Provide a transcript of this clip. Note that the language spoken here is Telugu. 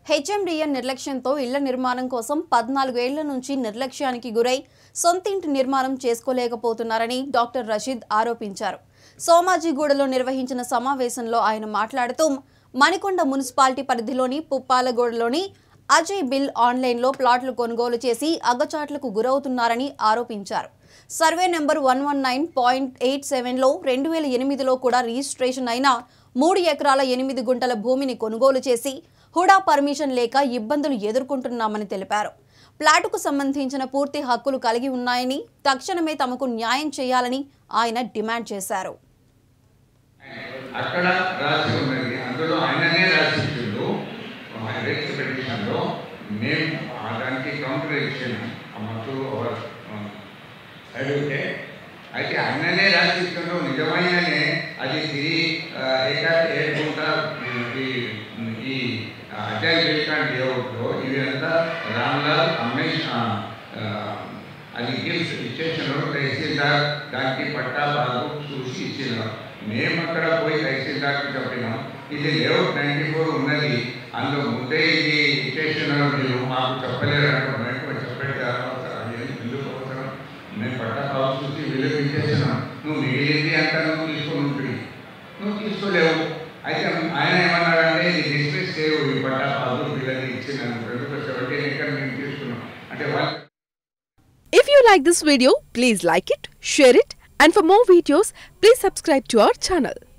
హెచ్ఎండిఎన్ నిర్లక్ష్యంతో ఇళ్ల నిర్మాణం కోసం పద్నాలుగు ఏళ్ల నుంచి నిర్లక్ష్యానికి గురై సొంతింటి నిర్మాణం చేసుకోలేకపోతున్నారని డాక్టర్ రషీద్ ఆరోపించారు సోమాజిగూడలో నిర్వహించిన సమావేశంలో ఆయన మాట్లాడుతూ మణికొండ మున్సిపాలిటీ పరిధిలోని పుప్పాలగూడలోని అజయ్ బిల్ ఆన్లైన్లో ప్లాట్లు కొనుగోలు చేసి అగచాట్లకు గురవుతున్నారని ఆరోపించారు survey number one one nine point eight సెవెన్లో రెండు వేల ఎనిమిదిలో కూడా రిజిస్ట్రేషన్ అయిన మూడు ఎకరాల ఎనిమిది గుంటల భూమిని కొనుగోలు చేసి హుడా పర్మిషన్ లేక ఇబ్బందులు ఎదుర్కొంటున్నామని తెలిపారు ప్లాటుకు సంబంధించిన పూర్తి హక్కులు కలిగి ఉన్నాయని తక్షణమే తమకు న్యాయం చేయాలని ఆయన డిమాండ్ చేశారు అక్కడ రాసి ఉన్నది అందులో ఆయననే రాసి ఇచ్చిండు రైట్స్ పెటిషన్లో మేము ఆ దానికి కౌంటర్ ఇచ్చాను మత్తు అడిగితే అయితే ఆయననే రాసి ఇచ్చిండు నిజమైననే అది తిరిగి ఏకా ఏడుకుంటా ఈ ఈ అజయ్ వివేకాంత్ లేఅవుట్లో ఇదంతా రామ్లాల్ అమ్మేష్ ఆ, ఆ, అది గిఫ్ట్స్ ఇచ్చేసినారు తహసీల్దార్ దానికి పట్టా బాగు చూసి ఇచ్చినారు మేము అక్కడ పోయి తహసీల్దార్కి చెప్పినాం ఇది లేఅవుట్ నైంటీ ఫోర్ ఉన్నది అందులో ముందే ఇది ఇచ్చేసినారు మీరు మాకు చెప్పలేరు అనుకున్నాను చెప్పండి అవసరం అది ఎందుకు అవసరం మేము పట్టా బాగు చూసి విలువ ఇచ్చేసినాం నువ్వు మిగిలింది అంతా నువ్వు తీసుకొని ఉంటుంది నువ్వు తీసుకోలేవు అయితే ఆయన ఏమన్నాడంటే ఇది డిస్మిస్ చేయవు ఈ పట్టా బాగు వీళ్ళని ఇచ్చినాను రెండు సెవెంటీన్ ఎక్కడ మేము తీసుకున్నాం అంటే వాళ్ళు If you like this video, please like it, share it, and for more videos, please subscribe to our channel.